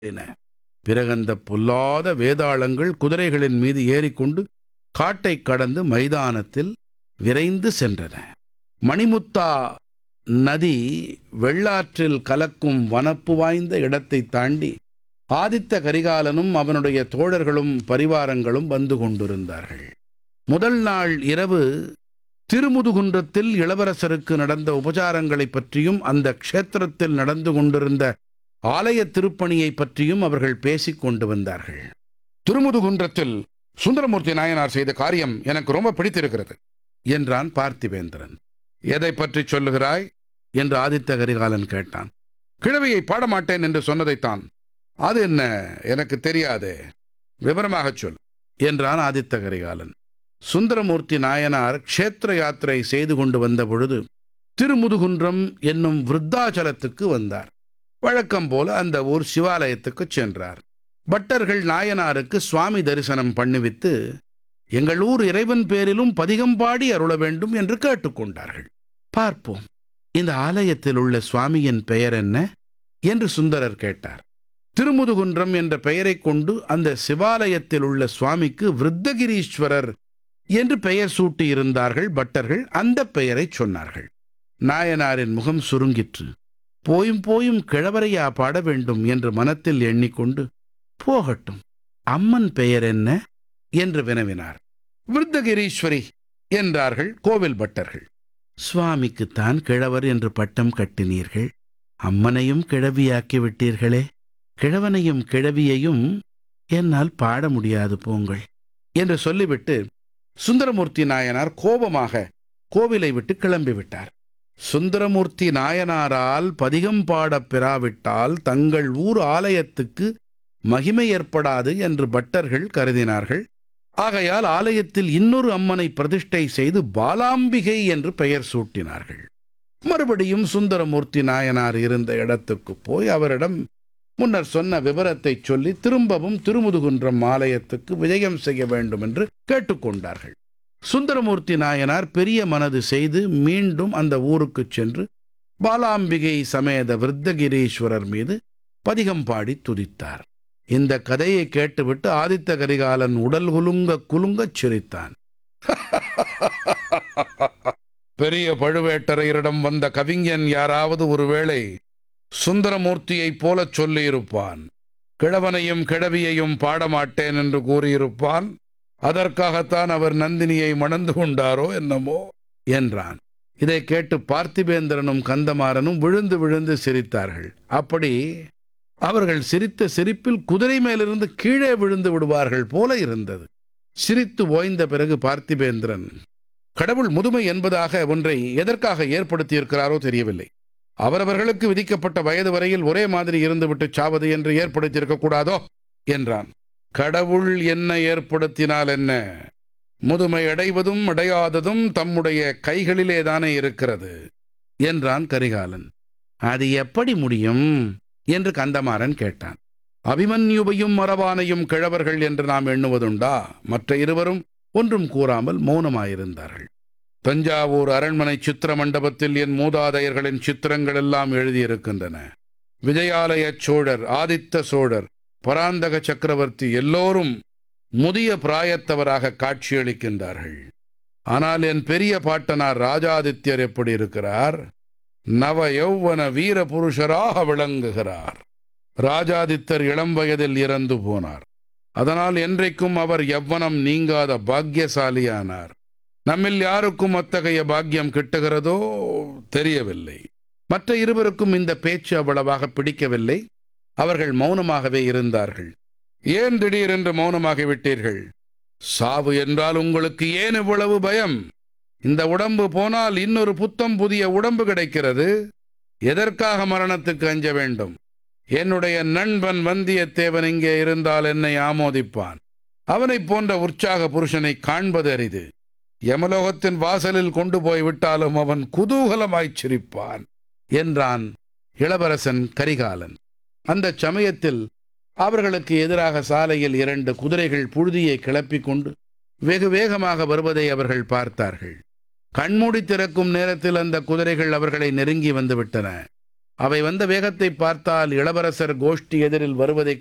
என பிறகந்த பொல்லாத வேதாளங்கள் குதிரைகளின் மீது ஏறிக்கொண்டு காட்டைக் கடந்து மைதானத்தில் விரைந்து சென்றன மணிமுத்தா நதி வெள்ளாற்றில் கலக்கும் வனப்பு வாய்ந்த இடத்தைத் தாண்டி ஆதித்த கரிகாலனும் அவனுடைய தோழர்களும் பரிவாரங்களும் வந்து கொண்டிருந்தார்கள் முதல் நாள் இரவு திருமுதுகுன்றத்தில் இளவரசருக்கு நடந்த உபசாரங்களைப் பற்றியும் அந்த க்ஷேத்திரத்தில் நடந்து கொண்டிருந்த ஆலய திருப்பணியைப் பற்றியும் அவர்கள் பேசிக் கொண்டு வந்தார்கள் திருமுதுகுன்றத்தில் சுந்தரமூர்த்தி நாயனார் செய்த காரியம் எனக்கு ரொம்ப பிடித்திருக்கிறது என்றான் பார்த்திவேந்திரன் எதை பற்றி சொல்லுகிறாய் என்று ஆதித்த கரிகாலன் கேட்டான் கிழவியை பாடமாட்டேன் என்று சொன்னதைத்தான் அது என்ன எனக்கு தெரியாதே விவரமாகச் சொல் என்றான் ஆதித்த கரிகாலன் சுந்தரமூர்த்தி நாயனார் க்ஷேத்திர யாத்திரை செய்து கொண்டு வந்த பொழுது திருமுதுகுன்றம் என்னும் விருத்தாச்சலத்துக்கு வந்தார் வழக்கம் போல அந்த ஊர் சிவாலயத்துக்கு சென்றார் பட்டர்கள் நாயனாருக்கு சுவாமி தரிசனம் பண்ணிவித்து எங்கள் ஊர் இறைவன் பேரிலும் பதிகம் பாடி அருள வேண்டும் என்று கேட்டுக்கொண்டார்கள் பார்ப்போம் இந்த ஆலயத்தில் உள்ள சுவாமியின் பெயர் என்ன என்று சுந்தரர் கேட்டார் திருமுதுகுன்றம் என்ற பெயரைக் கொண்டு அந்த சிவாலயத்தில் உள்ள சுவாமிக்கு விருத்தகிரீஸ்வரர் என்று பெயர் சூட்டியிருந்தார்கள் பட்டர்கள் அந்த பெயரைச் சொன்னார்கள் நாயனாரின் முகம் சுருங்கிற்று போயும் போயும் கிழவரையா பாட வேண்டும் என்று மனத்தில் எண்ணிக்கொண்டு போகட்டும் அம்மன் பெயர் என்ன என்று வினவினார் விருத்தகிரீஸ்வரி என்றார்கள் கோவில் பட்டர்கள் சுவாமிக்குத்தான் கிழவர் என்று பட்டம் கட்டினீர்கள் அம்மனையும் கிழவியாக்கி விட்டீர்களே கிழவனையும் கிழவியையும் என்னால் பாட முடியாது போங்கள் என்று சொல்லிவிட்டு சுந்தரமூர்த்தி நாயனார் கோபமாக கோவிலை விட்டு கிளம்பிவிட்டார் சுந்தரமூர்த்தி நாயனாரால் பதிகம் பாடப் பெறாவிட்டால் தங்கள் ஊர் ஆலயத்துக்கு மகிமை ஏற்படாது என்று பட்டர்கள் கருதினார்கள் ஆகையால் ஆலயத்தில் இன்னொரு அம்மனை பிரதிஷ்டை செய்து பாலாம்பிகை என்று பெயர் சூட்டினார்கள் மறுபடியும் சுந்தரமூர்த்தி நாயனார் இருந்த இடத்துக்கு போய் அவரிடம் முன்னர் சொன்ன விவரத்தை சொல்லி திரும்பவும் திருமுதுகுன்றம் ஆலயத்துக்கு விஜயம் செய்ய வேண்டும் என்று கேட்டுக்கொண்டார்கள் சுந்தரமூர்த்தி நாயனார் பெரிய மனது செய்து மீண்டும் அந்த ஊருக்குச் சென்று பாலாம்பிகை சமேத விருத்தகிரீஸ்வரர் மீது பதிகம் பாடி துதித்தார் இந்த கதையை கேட்டுவிட்டு ஆதித்த கரிகாலன் உடல் குலுங்க குலுங்கச் சிரித்தான் பெரிய பழுவேட்டரையரிடம் வந்த கவிஞன் யாராவது ஒருவேளை சுந்தரமூர்த்தியைப் போலச் சொல்லியிருப்பான் கிழவனையும் கிழவியையும் பாடமாட்டேன் என்று கூறியிருப்பான் அதற்காகத்தான் அவர் நந்தினியை மணந்து கொண்டாரோ என்னமோ என்றான் இதை கேட்டு பார்த்திபேந்திரனும் கந்தமாறனும் விழுந்து விழுந்து சிரித்தார்கள் அப்படி அவர்கள் சிரித்த சிரிப்பில் குதிரை மேலிருந்து கீழே விழுந்து விடுவார்கள் போல இருந்தது சிரித்து ஓய்ந்த பிறகு பார்த்திபேந்திரன் கடவுள் முதுமை என்பதாக ஒன்றை எதற்காக ஏற்படுத்தியிருக்கிறாரோ தெரியவில்லை அவரவர்களுக்கு விதிக்கப்பட்ட வயது வரையில் ஒரே மாதிரி இருந்துவிட்டு சாவது என்று ஏற்படுத்தியிருக்க கூடாதோ என்றான் கடவுள் என்ன ஏற்படுத்தினால் என்ன முதுமை அடைவதும் அடையாததும் தம்முடைய கைகளிலே தானே இருக்கிறது என்றான் கரிகாலன் அது எப்படி முடியும் என்று கந்தமாறன் கேட்டான் அபிமன்யுவையும் மரபானையும் கிழவர்கள் என்று நாம் எண்ணுவதுண்டா மற்ற இருவரும் ஒன்றும் கூறாமல் மௌனமாயிருந்தார்கள் தஞ்சாவூர் அரண்மனை சித்திர மண்டபத்தில் என் மூதாதையர்களின் சித்திரங்கள் எல்லாம் எழுதியிருக்கின்றன விஜயாலய சோழர் ஆதித்த சோழர் பராந்தக சக்கரவர்த்தி எல்லோரும் முதிய பிராயத்தவராக காட்சியளிக்கின்றார்கள் ஆனால் என் பெரிய பாட்டனார் ராஜாதித்யர் எப்படி இருக்கிறார் நவ யௌவன வீர புருஷராக விளங்குகிறார் ராஜாதித்தர் இளம் வயதில் இறந்து போனார் அதனால் என்றைக்கும் அவர் எவ்வனம் நீங்காத பாக்கியசாலியானார் நம்மில் யாருக்கும் அத்தகைய பாக்கியம் கிட்டுகிறதோ தெரியவில்லை மற்ற இருவருக்கும் இந்த பேச்சு அவ்வளவாக பிடிக்கவில்லை அவர்கள் மௌனமாகவே இருந்தார்கள் ஏன் திடீரென்று மௌனமாகிவிட்டீர்கள் சாவு என்றால் உங்களுக்கு ஏன் இவ்வளவு பயம் இந்த உடம்பு போனால் இன்னொரு புத்தம் புதிய உடம்பு கிடைக்கிறது எதற்காக மரணத்துக்கு அஞ்ச வேண்டும் என்னுடைய நண்பன் வந்தியத்தேவன் இங்கே இருந்தால் என்னை ஆமோதிப்பான் அவனைப் போன்ற உற்சாக புருஷனை காண்பது அரிது யமலோகத்தின் வாசலில் கொண்டு போய் விட்டாலும் அவன் குதூகலமாய்ச் சிரிப்பான் என்றான் இளவரசன் கரிகாலன் அந்த சமயத்தில் அவர்களுக்கு எதிராக சாலையில் இரண்டு குதிரைகள் புழுதியை கிளப்பிக் கொண்டு வெகு வேகமாக வருவதை அவர்கள் பார்த்தார்கள் கண்மூடி திறக்கும் நேரத்தில் அந்த குதிரைகள் அவர்களை நெருங்கி வந்துவிட்டன அவை வந்த வேகத்தை பார்த்தால் இளவரசர் கோஷ்டி எதிரில் வருவதைக்